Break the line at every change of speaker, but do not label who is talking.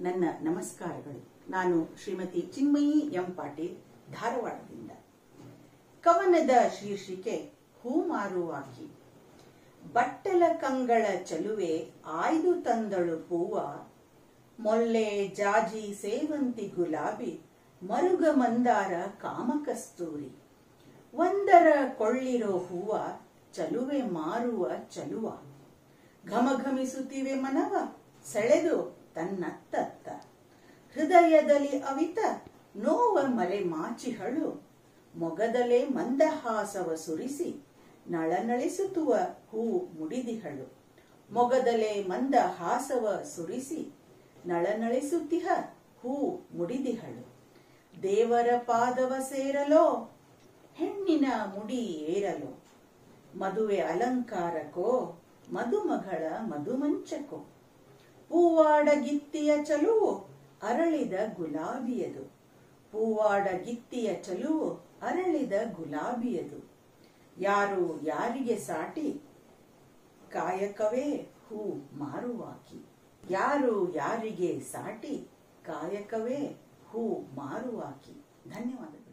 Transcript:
ನನ್ನ ನಮಸ್ಕಾರಗಳು ನಾನು ಶ್ರೀಮತಿ ಚಿನ್ಮಯಿ ಎಂ ಪಾಟೀಲ್ ಧಾರವಾಡದಿಂದ ಕವನದ ಶೀರ್ಷಿಕೆ ಹೂ ಮಾರುವಾಕಿ ಬಟ್ಟಲ ಕಂಗಳ ಚಲುವೆ ಆಯ್ದು ತಂದಳು ಹೂವ ಮೊಲ್ಲೆ ಜಾಜಿ ಸೇವಂತಿ ಗುಲಾಬಿ ಮರುಗ ಮಂದಾರ ಕಾಮಕಸ್ತೂರಿ ಒಂದರ ಕೊಳ್ಳಿರೋ ಹೂವ ಚಲುವೆ ಮಾರುವ ಚಲುವ ಘಮಘಮಿಸುತ್ತಿವೆ ಮನವ ಸೆಳೆದು ತನ್ನತ್ತತ್ತ ಹೃದಯದಲ್ಲಿ ಅವಿತ ನೋವ ಮರೆ ಮಾಚಿಹಳು ಮೊಗದಲೇ ಮಂದಹಾಸವ ಸುರಿಸಿ ನಳನಳಿಸುತ್ತುವ ಹೂ ಮುಡಿದಿಹಳು ಮೊಗದಲೇ ಮಂದ ಹಾಸವ ಸುರಿಸಿ ನಳನಳಿಸುತ್ತಿಹ ಹೂ ಮುಡಿದಿಹಳು ದೇವರ ಪಾದವ ಸೇರಲೋ ಹೆಣ್ಣಿನ ಮುಡಿ ಏರಲೋ ಮದುವೆ ಅಲಂಕಾರಕೋ ಮದುಮಗಳ ಮಧುಮಂಚಕೋ ಹೂವಾಡ ಗಿತ್ತಿಯ ಚಲುವು ಅರಳಿದ ಗುಲಾಬಿಯದು ಹೂವಾಡ ಗಿತ್ತಿಯ ಚಲುವು ಅರಳಿದ ಗುಲಾಬಿಯದು ಯಾರು ಯಾರಿಗೆ ಸಾಟಿ ಕಾಯಕವೇ ಹೂ ಮಾರುವಾಕಿ ಯಾರು ಯಾರಿಗೆ ಸಾಟಿ ಕಾಯಕವೇ ಹೂ ಮಾರುವಾಕಿ ಧನ್ಯವಾದಗಳು